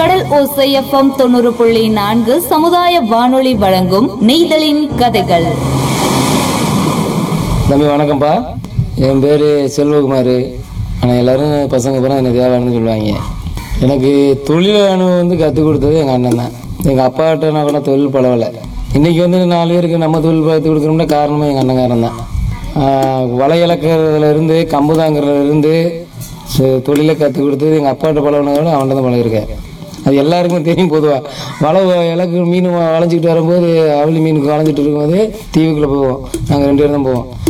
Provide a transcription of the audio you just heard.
கடல் ஓசை எஃப்எம் தொண்ணூறு புள்ளி நான்கு சமுதாய வானொலி வழங்கும் நெய்தலின் கதைகள் தம்பி வணக்கம்ப்பா என் பேர் செல்வகுமார் ஆனால் எல்லாரும் பசங்க பூரா எனக்கு தேவானு சொல்லுவாங்க எனக்கு தொழில் அனுபவம் வந்து கற்றுக் கொடுத்தது எங்கள் அண்ணன் தான் எங்கள் அப்பாட்ட நான் கூட தொழில் பழவலை இன்றைக்கி வந்து நாலு பேருக்கு நம்ம தொழில் கற்றுக் கொடுக்கணும்னா காரணமே எங்கள் அண்ணங்காரன் தான் ஆஹ் வலை இழக்கிறதுல இருந்து கம்பு தாங்கிறதுல இருந்து சு- தொழிலை கற்றுக் கொடுத்தது எங்கள் அப்பாட்ட பழகினதோட அவன்கிட்ட தான் பழகிருக்கேன் அது எல்லாருக்குமே தெரியும் பொதுவாக வலை இலக்கு மீன் வளைஞ்சிக்கிட்டு வரும்போது அவளி மீனுக்கு வளைஞ்சிட்டு இருக்கும்போது தீவுக்குள்ளே போவோம் நாங்கள் ரெண்டு பேரும் தான் போவோம்